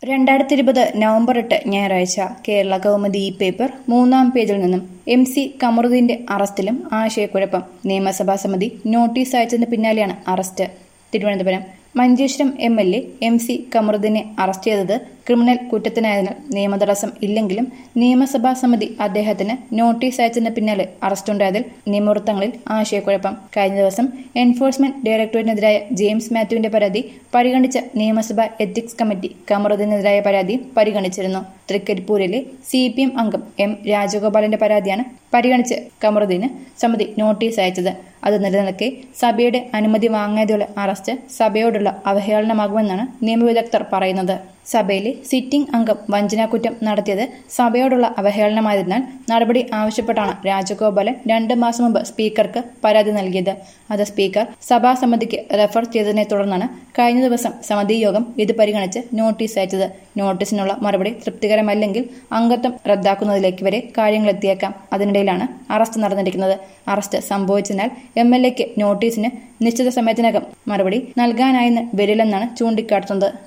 രണ്ടായിരത്തി ഇരുപത് നവംബർ എട്ട് ഞായറാഴ്ച കേരള കൗമുദി ഈ പേപ്പർ മൂന്നാം പേജിൽ നിന്നും എം സി കമറുദ്ദീന്റെ അറസ്റ്റിലും ആശയക്കുഴപ്പം നിയമസഭാ സമിതി നോട്ടീസ് അയച്ചതിന് പിന്നാലെയാണ് arrest Thiruvananthapuram Manjeshwaram M L A M C കമറുദ്ദീനെ അറസ്റ്റ് ചെയ്തത് ക്രിമിനൽ കുറ്റത്തിനായതിനാൽ നിയമതടസ്സം ഇല്ലെങ്കിലും നിയമസഭാ സമിതി അദ്ദേഹത്തിന് നോട്ടീസ് അയച്ചതിന് പിന്നാലെ അറസ്റ്റുണ്ടായതിൽ നിയമവൃത്തങ്ങളിൽ ആശയക്കുഴപ്പം കഴിഞ്ഞ ദിവസം എൻഫോഴ്സ്മെന്റ് ഡയറക്ടറേറ്റിനെതിരായ ജെയിംസ് മാത്യുവിന്റെ പരാതി പരിഗണിച്ച നിയമസഭാ എത്തിക്സ് കമ്മിറ്റി കമറുദ്ദീനെതിരായ പരാതി പരിഗണിച്ചിരുന്നു തൃക്കരിപ്പൂരിലെ സി പി എം അംഗം എം രാജഗോപാലന്റെ പരാതിയാണ് പരിഗണിച്ച് കമറുദ്ദീന് സമിതി നോട്ടീസ് അയച്ചത് അത് നിലനിൽക്കെ സഭയുടെ അനുമതി വാങ്ങാതെയുള്ള അറസ്റ്റ് സഭയോടുള്ള അവഹേളനമാകുമെന്നാണ് നിയമവിദഗ്ധർ പറയുന്നത് സഭയിലെ സിറ്റിംഗ് അംഗം വഞ്ചനാക്കുറ്റം നടത്തിയത് സഭയോടുള്ള അവഹേളനമായതിനാൽ നടപടി ആവശ്യപ്പെട്ടാണ് രാജഗോപാലൻ രണ്ട് മാസം മുമ്പ് സ്പീക്കർക്ക് പരാതി നൽകിയത് അത് സ്പീക്കർ സഭാസമിതിക്ക് റെഫർ ചെയ്തതിനെ തുടർന്നാണ് കഴിഞ്ഞ ദിവസം സമിതി യോഗം ഇത് പരിഗണിച്ച് നോട്ടീസ് അയച്ചത് നോട്ടീസിനുള്ള മറുപടി തൃപ്തികരമല്ലെങ്കിൽ അംഗത്വം റദ്ദാക്കുന്നതിലേക്ക് വരെ കാര്യങ്ങൾ എത്തിയേക്കാം അതിനിടയിലാണ് അറസ്റ്റ് നടന്നിരിക്കുന്നത് അറസ്റ്റ് സംഭവിച്ചതിനാൽ എം എൽ എക്ക് നോട്ടീസിന് നിശ്ചിത സമയത്തിനകം മറുപടി നൽകാനായെന്ന് വരില്ലെന്നാണ് ചൂണ്ടിക്കാട്ടുന്നത്